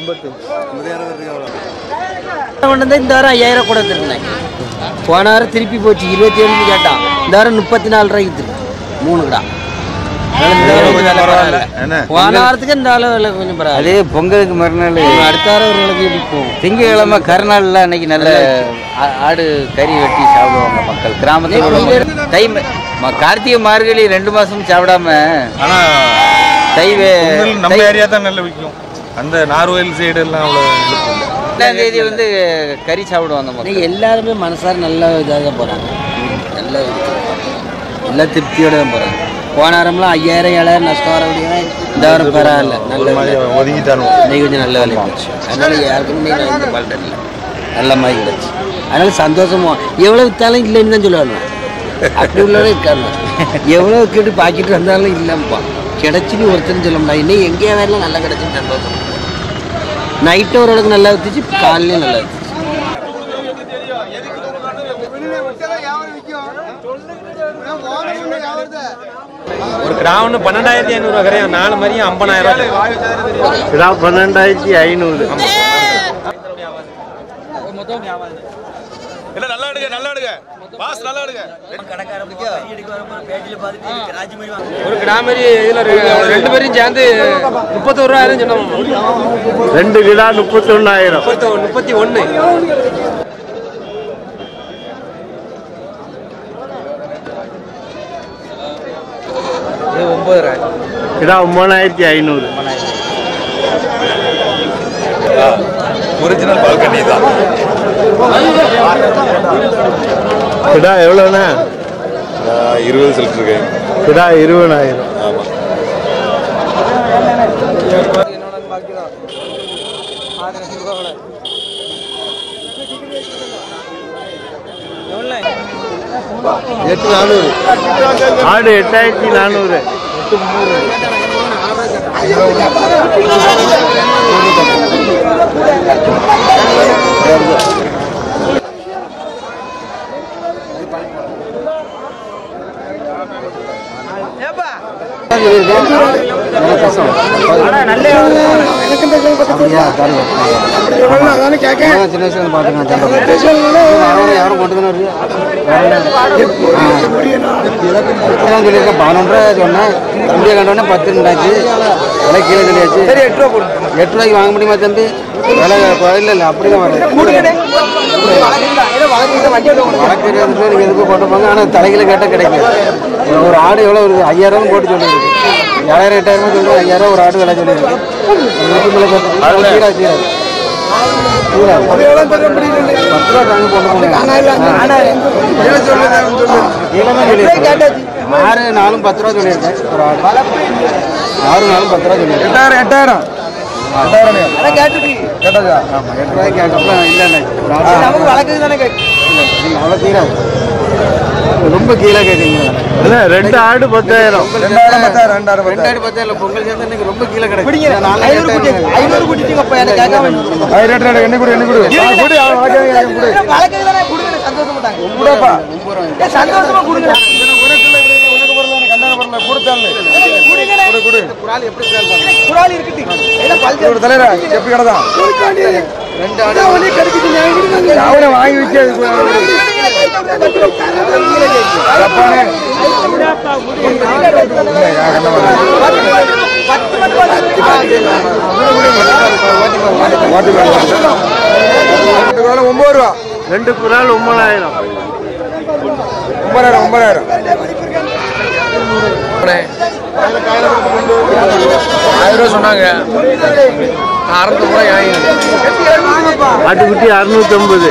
கொண்டு வந்து இந்த வாரம் ஐயாயிரம் கூட திரும்பினேன் போன வாரம் திருப்பி போச்சு இருபத்தி ஏழுன்னு கேட்டான் இந்த வாரம் முப்பத்தி நாலு ரூபாய்க்கு திரு மூணு கடா அதனால இந்த வாரம் கொஞ்சம் விலை பரவாயில்ல. போன வாரத்துக்கு இந்த அளவு விலை கொஞ்சம் பரவாயில்ல அதே பொங்கலுக்கு மறுநாள் அடுத்த வாரம் ஒரு விலைக்கு எப்படி போகும் திங்கக்கிழமை கருநாள்ல அன்னைக்கு நல்ல ஆ- ஆடு கறி வெட்டி சாப்பிடுவாங்க மக்கள் கிராமத்தில் உள்ள தை ம- ம- கார்த்திகை மார்கழி ரெண்டு மாசம் சாப்பிடாம ஆனா தை வே- பொங்கல் நம்ம தை- ஏரியா தான் நல்லா விற்கும் அந்த நார்வேல் சைடு எல்லாம் அவ்வளோ இழுப்பு இல்லை. ரெண்டாம் தேதி வந்து கறி சாப்பிடுவாங்க மக்கள் இன்னைக்கு எல்லாருமே மனசார நல்ல இதாக தான் போகிறாங்க நல்ல எல்லா திருப்தியோட தான் போகிறாங்க போன வாரம்லாம் ஐயாயிரம் ஏழாயிரம் நஷ்டம் வர முடியும் இந்த வாரம் பரவாயில்ல நல்ல ஒரு மாதிரி விலை. ஒதுங்கிட்டானு இன்னைக்கு கொஞ்சம் நல்ல விலை போச்சு அதனால யாருக்குமே நான் எந்த பால்ட் இல்லை நல்ல மாதிரி கிடச்சி அதனால சந்தோஷமா எவ்வளோ விற்றாலும் இல்லைன்னு தான் சொல்லுவாங்க அப்படி உள்ளவங்க இருக்காங்க எவ்வளோ கேட்டு பாக்கெட் வந்தாலும் இல்லைப்பா கிடைச்சின்னு ஒருத்தர் சொல்ல முடியாது இன்னும் எங்கேயா வேணாலும் நல்லா கிடச்சின்னு சந்தோஷம் நைட்டு ஓரளவுக்கு நல்லா வித்துச்சு காலையிலையும் நல்லா வித்துச்சு ஒரு கிராம் ஒன்று பன்னெண்டாயிரத்தி ஐநூறுரூவா கிடையாது நாலு மாதிரியும் ஐம்பதாயிரம் கிடா பன்னெண்டாயிரத்தி ஐநூறு இல்லை நல்லா எடுங்க நல்லா எடுங்க பாஸ் நல்லா எடுங்க ஒரு கிராம் மாதிரி இதில் ரெண்டு பேரும் சேர்ந்து முப்பத்தோரு ரூபாயிரம் சொன்னோம் ரெண்டு கிடா முப்பத்தொன்னாயிரம் முப்பத்தி முப்பத்தி ஒன்று ஒன்பது ரூபாய் கிடா ஒன்பதாயிரத்தி ஐநூறு ஒரிஜினல் பால்கனி தான் கிடா எவ்வளோண்ணா இருபது சிலிட்டர் இருக்கு கிடா இருபதாயிரம் ஆமாம் எட்டு நானூறு ஆடு எட்டாயிரத்தி நானூறு சின்ன வயசுல பார்த்துக்கலாம் யாரும் கொண்டு தானே சொல்லியிருக்கேன் பதினொன்று ரூபா சொன்னேன் தம்பியை கண்டோடனே பத்து ரெண்டாச்சு விலை கீழே சொல்லியாச்சு சரி எட்டு ரூபா எட்டு ரூபாய்க்கு வாங்க முடியுமா தம்பி விலை இல்லை இல்லை அப்படி தான் வரும் வழக்கு இருபது பேர் எதுக்கு போட்டுப்பாங்க ஆனால் தலைகளை கேட்டால் கிடைக்கும் ஒரு ஆடு எவ்வளோ வருது ஐயாயிரம் போட்டு சொல்லியிருக்கு ஏழாயிரம் எட்டாயிரம் சொல்லுவோம் ஐயாயிரம் ஒரு ஆடு விலை சொல்லியிருக்கு நூற்றி மேலே சீரா சீரா சீரா பத்து ரூபா தாங்க போட்டு போனேன் ஆறு நாலும் பத்து ரூபா சொல்லியிருக்கேன் ஒரு ஆடு ஆறு நாலும் பத்து ரூபா சொல்லியிருக்கேன் எட்டாயிரம் எட்டாயிரம் ஆமாம் எட்டு ரூபாய்க்கு கேட்கப்ப இல்லை நமக்கு வழக்கு தானே அவ்வளோ தீராது ரொம்ப கீழே கேட்குறீங்க இல்ல ரெண்டு ஆடு பத்தாயிரம் ரெண்டாயிரம் பத்தாயிரம் இல்லை பொங்கல் சேர்ந்து இன்னைக்கு ரொம்ப கீழே கிடைக்கும் ஐநூறு கூட்டிட்டு அப்போ எனக்கு கேட்காம என்ன கொடு என்ன கொடு கொடு அவன் வழக்கு சந்தோஷமா கொடுங்க தலைவரா எப்படி கிடதான் அவனை வாங்கி வச்சு ஒன்பது ரூபா ரெண்டு குரால் ஒன்பதாயிரம் ஒன்பதாயிரம் ஒன்பதாயிரம் ஆயிரம் ரூபா சொன்னாங்க அறநூறு ரூபாய் ஆட்டுக்குட்டி அறுநூத்தி ஐம்பது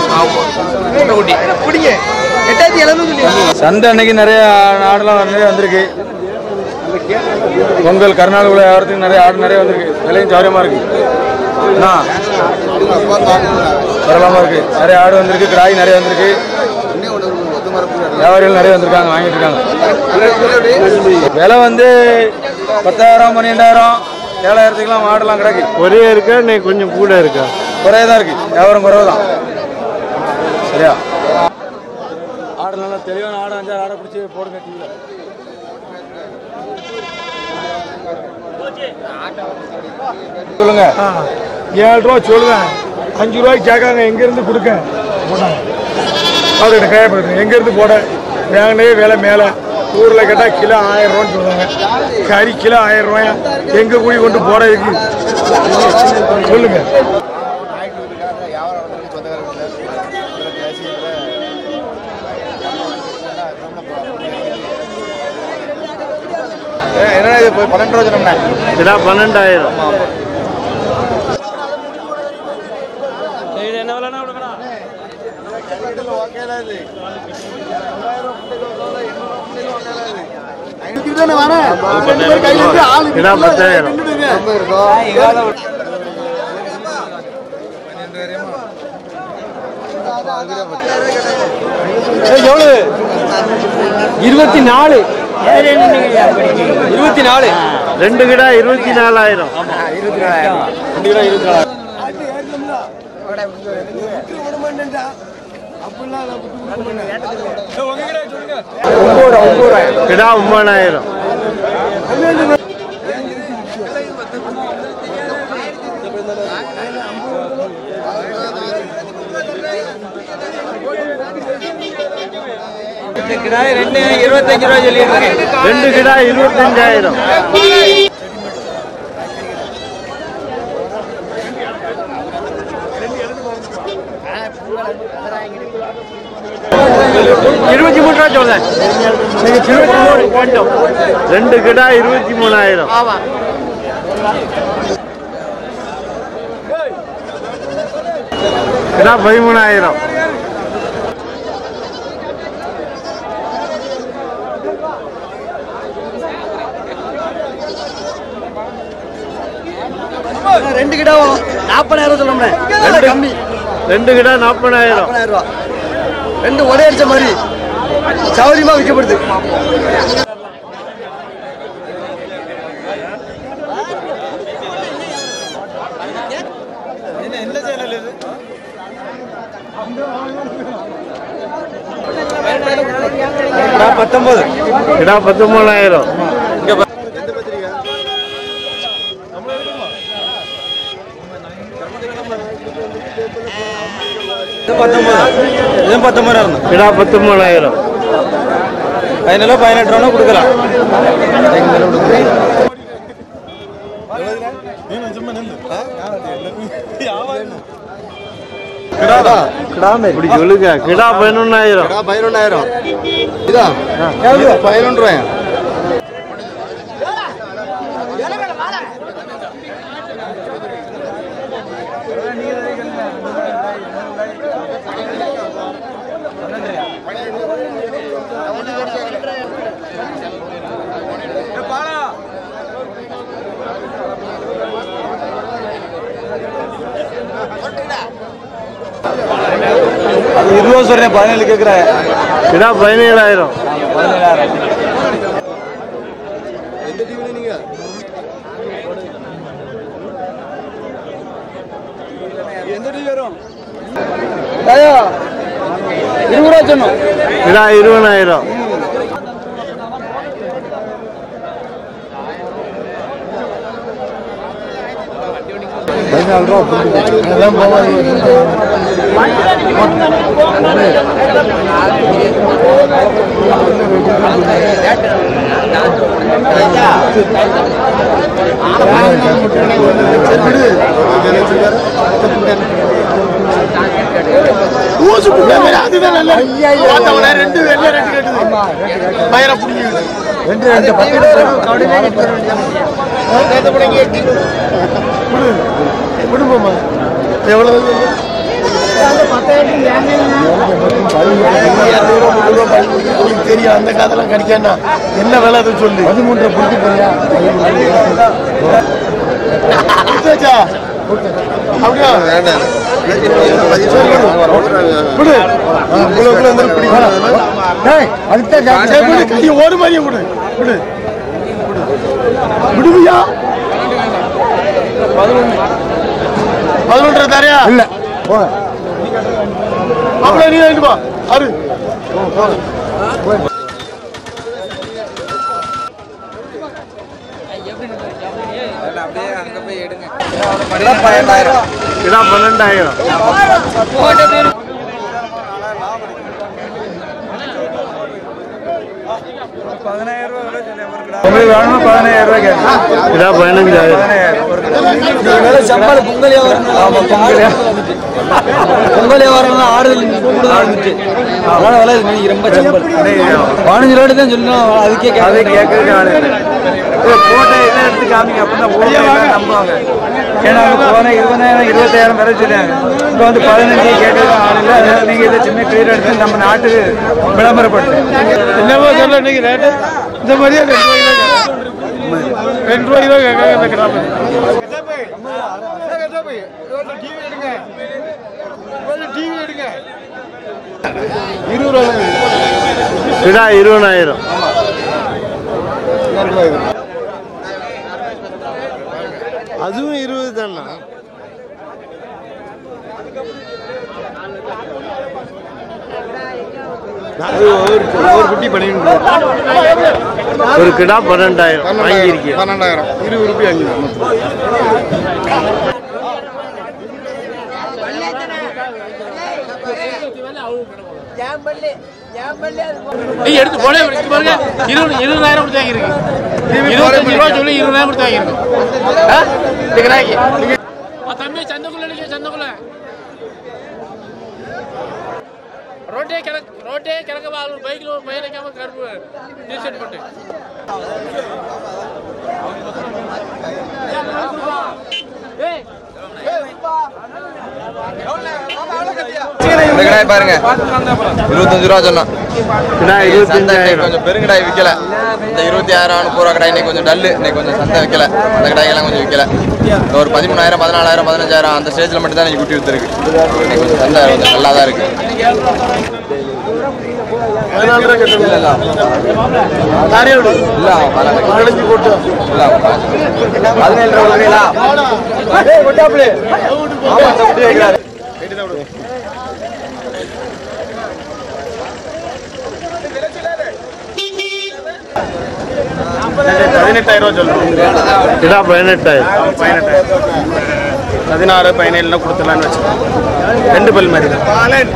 சந்தை அன்னைக்கு நிறைய ஆடுலாம் நிறைய வந்திருக்கு பொங்கல் கருநாளுக்குள்ள வியாபாரத்துக்கு நிறைய ஆடு நிறைய வந்திருக்கு விலையும் சௌரியமா இருக்கு என்ன பரவாயில்லாம இருக்கு நிறைய ஆடு வந்திருக்கு கிராய் நிறைய வந்திருக்கு வியாபாரிகள் நிறைய வந்திருக்காங்க வாங்கிட்டு இருக்காங்க விலை வந்து பத்தாயிரம் பன்னெண்டாயிரம் ஏழாயிரத்துக்குலாம் ஆடுலாம் கிடக்கு ஒரே இருக்கா நீ கொஞ்சம் கூட இருக்கா குறைய தான் இருக்கு வியாபாரம் குறைவு தான் சரியா ஆடு நல்லா தெளிவான ஆடு அஞ்சாறு ஆடை பிடிச்சி போடுங்க டிவியில் சொல்லுங்க ஏழு ரூபா சொல்லுவேன் அஞ்சு ரூபாய்க்கு கேட்காங்க எங்கேருந்து கொடுக்க போட்டாங்க அவர்கிட்ட கையப்படுறேன் எங்கேருந்து போட வேங்கனே விலை மேலே ஊரில் கேட்டால் கிலோ ஆயிரம் ரூபான்னு சொல்லுவாங்க கறி கிலோ ஆயிரம் ரூபாயா எங்கே கூடி கொண்டு போறதுக்கு சொல்லுங்க என்ன இது பன்னெண்டு ரூபா சொன்னோம்னா கிலோ பன்னெண்டாயிரம் கிலோ பத்தாயிரம் எவ்வளவு இருபத்தி நாலு இருபத்தி நாலு ரெண்டு கிலோ இருபத்தி நாலாயிரம் ரெண்டு கிலோ இருபத்தி நாலு கிலோ ஒன்பதாயிரம் ரெண்டு இருபத்தஞ்சு ரூபா சொல்லியிருக்கேன் ரெண்டு கிலோ இருபத்தஞ்சாயிரம் இருபத்தி மூணு ரூபா சொல்றேன் நீங்க இருபத்தி மூணு போட்டோம் ரெண்டு கிலோ இருபத்தி மூணாயிரம் கிலோ பதிமூணாயிரம் ரெண்டு கிலோ நாற்பதாயிரம் சொல்லணும்னே விலை கம்மி ரெண்டு கிலோ நாற்பதாயிரம் நாற்பதாயிரம் ரூபா ரெண்டு ஒரே அடிச்ச மாதிரி சௌரியமாக விற்கப்படுது பத்தொன்பது கிலோ பத்தொன்பதாயிரம் இது பத்தொன்பது இதுவும் பத்தொன்பதாயிரம் கிலோ பத்தொன்பதாயிரம் பதினேழு பதினெட்டு ரூபா கொடுக்கலாம் இப்படி சொல்லுங்க கிலோ பதினொன்னாயிரம் பதினொன்றாயிரம் இதா பதினொன்று ரூபாயா இருபது ரூபா சொல்றேன் பதினேழு கேட்குறேன் கிலோ பதினேழாயிரம் இருபது ரூபா சொன்னோம் கிலோ இருபதாயிரம் தெரியும் அந்த காதெல்லாம் கிடைக்கா என்ன வேலை அதை சொல்லு பதிமூன்று பிடிச்சி போறியா அப்படியா விடு உங்களுக்குள்ள வந்து பிடிக்கும் கை ஓடு மாதிரியே விடு விடு விடுவியா பதினொன்று தரையா இல்ல அப்படியே நீ வாங்கிட்டு வா அரு அப்படியே அங்கே போய் எடுங்க இதான் பன்னெண்டாயிரம் உங்களுக்கு வேணுமா பதினாயிரம் ரூபாய் கேட்குறேன் இதான் பதினஞ்சாயிரம் சம்பளம் பொங்கல் வியாபாரம் பொங்கல் வியாபாரம் ஆடுதல் கூடுதல் இருந்துச்சு அதனால விலை இது மணிக்கு ரொம்ப சம்பள் பதினஞ்சு ரூபாய் தான் சொல்லணும் அதுக்கே அதை கேட்கறதுக்கு ஆள் இல்லை போட்டோ என்ன எடுத்து காமிங்க அப்படின்னா ஓகே நம்புவாங்க ஏன்னா அவங்க போன இருபதாயிரம் இருபத்தாயிரம் வரை சொல்லுவாங்க இப்போ வந்து பதினஞ்சு கேட்கறதுக்கு ஆள் இல்லை அதனால நீங்கள் இதை சின்ன கிளியர் எடுத்து நம்ம நாட்டுக்கு விளம்பரப்படுத்து என்னவோ சொல்ல இன்னைக்கு ரேட்டு இந்த மாதிரியே ரெண்டு ரூபாய் தான் கேட்காங்க இந்த கிராமம் இதா இருபதாயிரம் அதுவும் இருபது தானா ஒரு குட்டி பண்ணிட்டு ஒரு கிடா பன்னெண்டாயிரம் வாங்கியிருக்கேன் பன்னெண்டாயிரம் இருபது ரூபாய் அஞ்சு நீங்க எடுத்து போனே இருக்கு பாருங்க இருபது இருபதாயிரம் கொடுத்து வாங்கிருக்கு இருபத்தஞ்சு ரூபா சொல்லி இருபதாயிரம் கொடுத்து வாங்கிருக்கு ஆ? இந்த கிராக்கி ஆ, தம்பி சந்தைக்குள்ள நிக்க சந்தைக்குள்ள ரோட்டே கிடக்கு ரோட்டே கிடக்க ஒரு பைக்கில் ஒரு பையன் வைக்காம கருப்பு டிஷர்ட் போட்டு இந்த கடாய் பாருங்க இருபத்தஞ்சு ரூபா சொன்னான் கிடா சந்தை இன்னைக்கு இருபத்தஞ்சாயிரம் கொஞ்சம் பெருங்கடாய் விற்கல இந்த இருபத்தி ஆறாயிரம் முப்பது ரூபா கடாய் இன்னைக்கு கொஞ்சம் டல்லு இன்னைக்கு கொஞ்சம் சந்தை வைக்கல அந்த கடாயெல்லாம் கொஞ்சம் விற்கல இந்த ஒரு பதிமூணாயிரம் பதினாலாயிரம் பதினஞ்சாயிரம் அந்த ஸ்டேஜில் மட்டும் தான் இன்னைக்கு குட்டி வித்துருக்கு இன்னைக்கு கொஞ்சம் சந்தை கொஞ்சம் நல்லா தான் இருக்கு இல்ல அவன் பதினஞ்சு இல்ல அவன் பதினேழு ரூபா கொடுக்குறீங்களா? பதினெட்டாயிரம் ரூபா சொல்லுவோம் கிடா பதினெட்டாயிரம் பதினெட்டாயிரம் பதினாறு பதினேழுல கொடுத்துடலான்னு வச்சுக்கோங்க ரெண்டு பல் மாதிரி தான்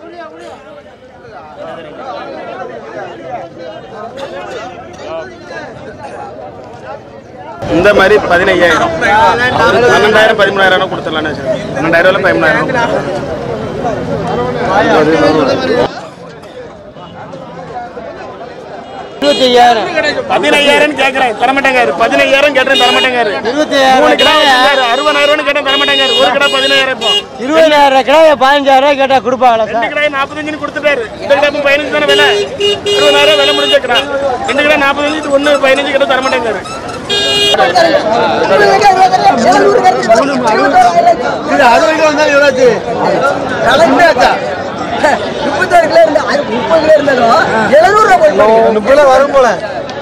இந்த மாதிரி பதினையாயிரம் பன்னெண்டாயிரம் பதிமூணாயிரம் கொடுத்துடலான்னு வச்சுக்கோங்க பன்னெண்டாயிரம் பதிமூணாயிரம் இருபத்தி ஐயாயிரம் பதினையாயிரம் கேட்கறேன் தரமாட்டேங்காரு பதினையாயிரம் கேட்டேன் தரமாட்டேங்காரு இருபத்தி மூணு கிடா அறுபதாயிரம் கேட்டேன் தரமாட்டேங்காரு ஒரு கிடா பதினாயிரம் இப்போ இருபதாயிரம் கிடாய பதினஞ்சாயிரம் ரூபாய் கேட்டா கொடுப்பாங்களா ரெண்டு கிடாய் நாற்பத்தஞ்சுன்னு கொடுத்துட்டாரு இந்த கிடா இப்போ பதினஞ்சு தானே விலை அறுபதாயிரம் விலை முடிஞ்ச கிடா ரெண்டு கிடா நாற்பத்தஞ்சு இது ஒன்று பதினஞ்சு கிட்ட தரமாட்டேங்காரு முப்பது வரும் போல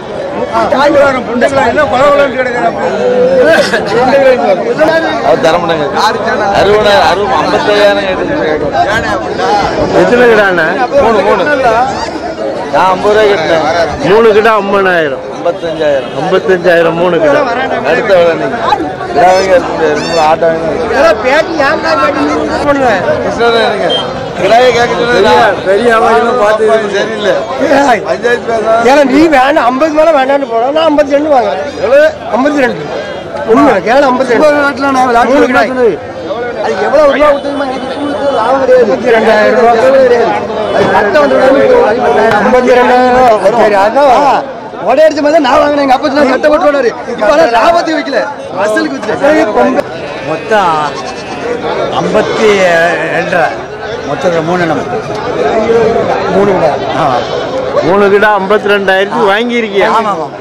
அவர் தர மாட்டாங்க அறுபதாயிரம் அறுபது ஐம்பத்தாயிரம் எத்தனை கிடாண்ணா மூணு மூணு நான் ஐம்பது ரூபாய் கட்டினேன் மூணு கிடா ஐம்பதாயிரம் ஐம்பத்தஞ்சாயிரம் ஐம்பத்தஞ்சாயிரம் மூணு கிடா அடுத்த வேலை நீங்க கிடாவைங்க இருக்க முடியாது மூணு ஆட்டோ கிருஷ்ணன் இருங்க கிடாயை கேட்க சொன்னது பெரிய பார்த்து சரியில்லை பஞ்சாயத்து பேச ஏன்னா நீ வேண்டாம் ஐம்பது மேல வேண்டாம்னு போனா நான் ஐம்பத்தி ரெண்டு வாங்குறேன் ஐம்பத்தி ரெண்டு உண்மை கேள ஐம்பத்தி ரெண்டு மூணு கிடாய் அது எவ்வளவு ரூபா கொடுத்ததுமா எனக்கு லாபம் கிடையாது ஐம்பத்தி ரெண்டாயிரம் ரூபா கிடையாது அது சட்டம் வந்து ஐம்பத்தி ரெண்டாயிரம் சரி அதான் உடைய அடிச்ச மாதிரி நான் வாங்கினேன் எங்க அப்பா சொன்னா சட்டை போட்டு ஓடாரு இப்ப ஆனா லாபத்தையும் வைக்கல அசலுக்கு வச்சுட்டேன் மொத்தம் ஐம்பத்தி ரெண்டரை மொத்தத்தில் மூணு நம்ம மூணு கிடா மூணு கிடா ஐம்பத்தி ரெண்டாயிரத்துக்கு வாங்கியிருக்கியா ஆமாம் ஆமாம்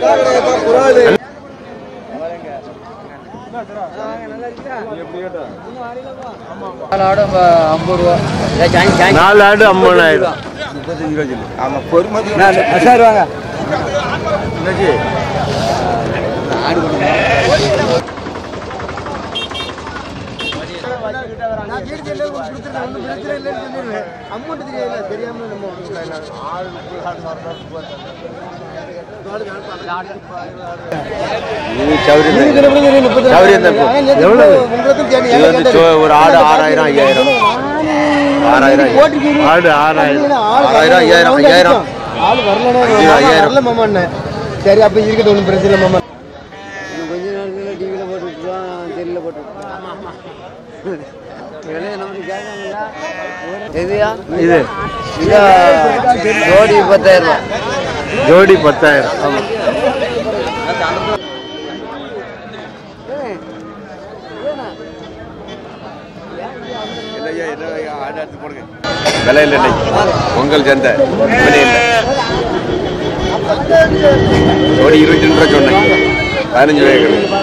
ஐம்பது ரூபா நாலு ஆடு ஐம்பதாயிரம் சார் வாங்க அமௌண்ட் தெரியல தெரியாம நம்ம இது வந்து சோ- ஒரு ஆடு ஆறாயிரம் ஐயாயிரம் ஆறாயிரம் ஐயாயிரம். ஆடு ஆறாயிரம் ஆறாயிரம் ஐயாயிரம் ஐயாயிரம் ஆள் வரலண்ணே அஞ்சு, ஐயாயிரம். வரல மாமாண்ணே சரி அப்ப இருக்கட்டும் ஒன்றும் பிரச்சனை இல்லை மாமா கொஞ்ச நேரத்தில் டிவியில் போட்டு விட்டுருவான் செல்லில் போட்டு விலையை நமக்கு கேட்காங்களா எதுயா இது இதா ஜோடி பத்தாயிரம் ரூபா ஜோடி பத்தாயிரம் விலை இல்லை இன்னைக்கு பொங்கல் சந்தை விலை இல்லை கோடி இருபத்தி ரெண்டு ரூபா சொன்னேன் பதினஞ்சு ரூபாய்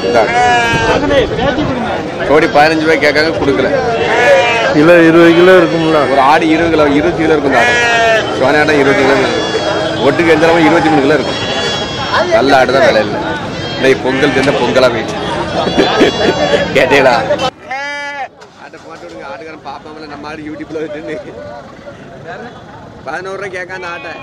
கோடி பதினஞ்சு ரூபாய் கேட்காங்க கொடுக்கல கிலோ இருபது கிலோ இருக்கும்ல ஒரு ஆடு இருபது கிலோ இருபது கிலோ இருக்கும் இந்த ஆடு சோனையாட்டம் இருபது கிலோ இருக்கும் ஒட்டுக்கு எந்த இருபத்தி மூணு கிலோ இருக்கும் நல்ல ஆடு தான் விலை இல்லை இன்னைக்கு பொங்கல் சேர்ந்த பொங்கலாக போயிடுச்சு கேட்டீங்களா ஆட்டை போட்டு விடுங்க ஆட்டுக்காரன் பார்ப்பாமல நம்ம ஆடு யூடியூப்ல வச்சுன்னு பதினோரு ரூபாய் கேட்காந்த ஆட்டை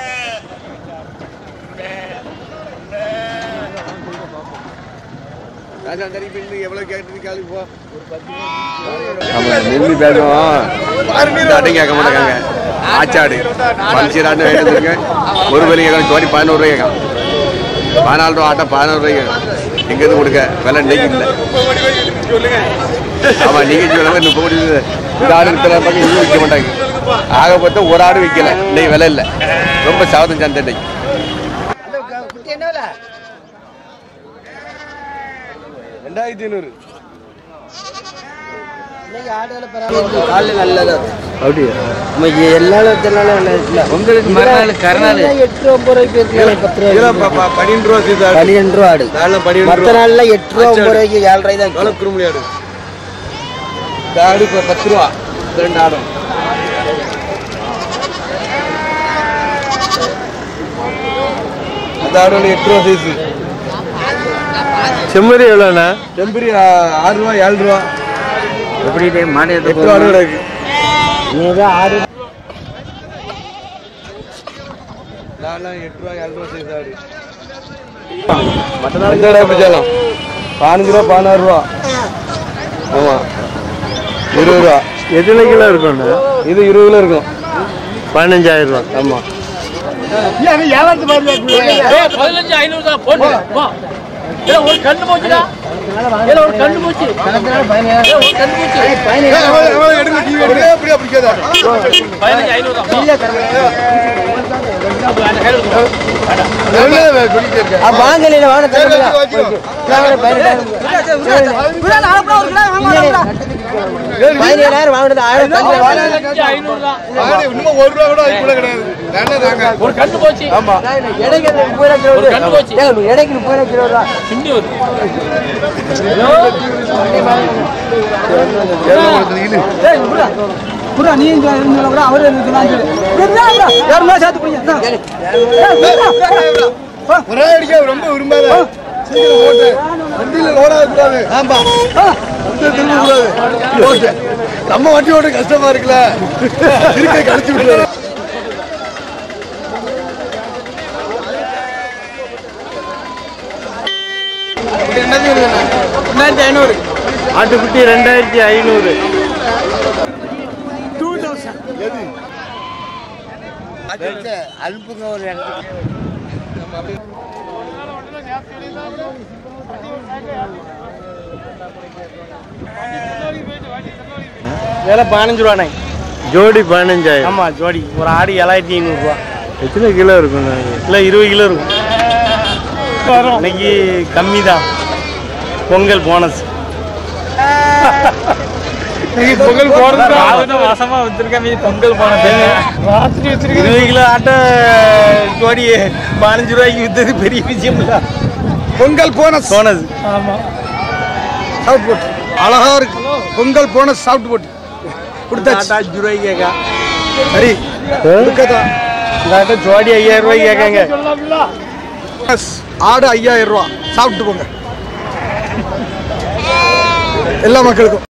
ராஜா தறி பின்னு எவ்வளவு கேட்டு கேள்வி போ ஆமா நிம்மி பேசுவோம் இந்த ஆட்டையும் கேட்க மாட்டாங்க ஆச்சாடு பல்சீராட்டு வாங்கிட்டு வந்திருக்கேன் ஒரு பலி கேட்கணும் சோடி பதினோரு ரூபாய் கேட்கும் பதினாலு ரூபா ஆட்டை பதினோரு ரூபாய் கேட்கும் எங்கேருந்து கொடுக்க விலை இன்னைக்கு இல்லை ஆமா நீங்க சொல்லுங்க முப்பது கோடி இந்த ஆடு விற்கிற பக்கம் இன்னும் விற்க மாட்டாங்க ஆக மொத்தம் ஒரு ஆடு விற்கல இன்னைக்கு விலை இல்லை ரொம்ப சாதம் சந்தை இன்னைக்கு ரெண்டாயிரத்தி ஐநூறு காலையில் நல்லதா அப்படியா நமக்கு எல்லா தென்னாலும் நல்லா இருக்குல்ல உங்களுக்கு மறுநாள் கருநாள் எட்டு ரூபா ஒன்பது ரூபாய்க்கு இருக்கலாம் பத்து ரூபா பன்னெண்டு ரூபா சீதா பன்னிரெண்டு ரூபா ஆடு நாளில் பன்னெண்டு மற்ற நாள்ல எட்டு ரூபா ஒன்பது ரூபாய்க்கு ஏழு ரூபாய் தான் எவ்வளோ குறுமணி ஆடு இந்த ஆடு இப்போ பத்து ரூபா இந்த ரெண்டு ஆடும் அந்த ஆடு ஒன்று எட்டு ரூபா சைஸு செம்மறி எவ்வளோண்ணா செம்பரி ஆறு ரூபா ஏழு ரூபா எப்படி மானியத்தை எட்டு ஆடு கிடக்கு ஆடு நாலாம் எட்டு ரூபா ஏழு ரூபா சைஸ் ஆடு மற்ற நாள் இந்த இடம் பிடிச்சாலும் பதினஞ்சு ரூபா பதினாறு ரூபா ஆமாம் இருபது ரூபா எத்தனை கிலோ இருக்கும்ண்ணா இது இருபது கிலோ இருக்கும் பதினஞ்சாயிரம் ரூபா ஆமாம் பதினஞ்சு ஐநூறு தான் போட்டு வா. ஏ, ஒரு கண்ணு போச்சுடா ஏ, ஒரு கண்ணு போச்சு ஏ, ஒரு கண்ணு போச்சு பதினஞ்சு ஐநூறு தான் வாங்கல வாங்க பதினேழாயிரம் வாங்கினது ஆயிரம் பதினஞ்சு ஐநூறு தான் இன்னும் ஒரு ரூபா கூட அதுக்குள்ள கிடையாது வேணா தாங்க ஒரு கண்ணு போச்சு இடைக்கு முப்பது ரூபா ஒரு கண்ணு போச்சு கிலோ இடைக்கு முப்பது ரூபா கிலோ தான் பின்னி வருது ஒரே அடிக்க ரொம்ப விரும்பாத சீக்கிரம் ஓட்டு வண்டியில ஓடாத கூடாது ஆமா திரும்ப கூடாது ஓட்டு நம்ம வண்டி ஓட்ட கஷ்டமா இருக்குல்ல இருக்க கழிச்சு விடுறது ஆட்டுக்குட்டி ரெண்டாயிரத்தி ஐநூறு அனுப்புங்க ஒரு இடத்துக்கு விலை பதினஞ்சு ரூபாண்ணே ஜோடி பதினஞ்சாயிரம் ஆமா ஜோடி ஒரு ஆடு ஏழாயிரத்தி ஐநூறுரூவா எத்தனை கிலோ இருக்குண்ணா இல்லை இருபது கிலோ இருக்கும் இன்னைக்கு கம்மி தான் பொங்கல் போனஸ் பொங்கல் போறது மாசமா வச்சிருக்கேன் பொங்கல் போனது இருபது கிலோ ஆட்டை ஜோடி பதினஞ்சு ரூபாய்க்கு வித்தது பெரிய விஷயம் இல்லை பொங்கல் போனஸ் போனஸ் சாப்பிட்டு போட்டு அழகா இருக்கு பொங்கல் போனஸ் சாப்பிட்டு போட்டு கொடுத்தாச்சு அஞ்சு ரூபாய்க்கு கேட்கா சரி கொடுக்கதான் இந்த ஆட்டை ஜோடி ஐயாயிரம் ரூபாய்க்கு கேட்காங்க Yes, ஆடு ஐயாயிரம் ரூபா சாப்பிட்டு போங்க எல்லா மக்களுக்கும்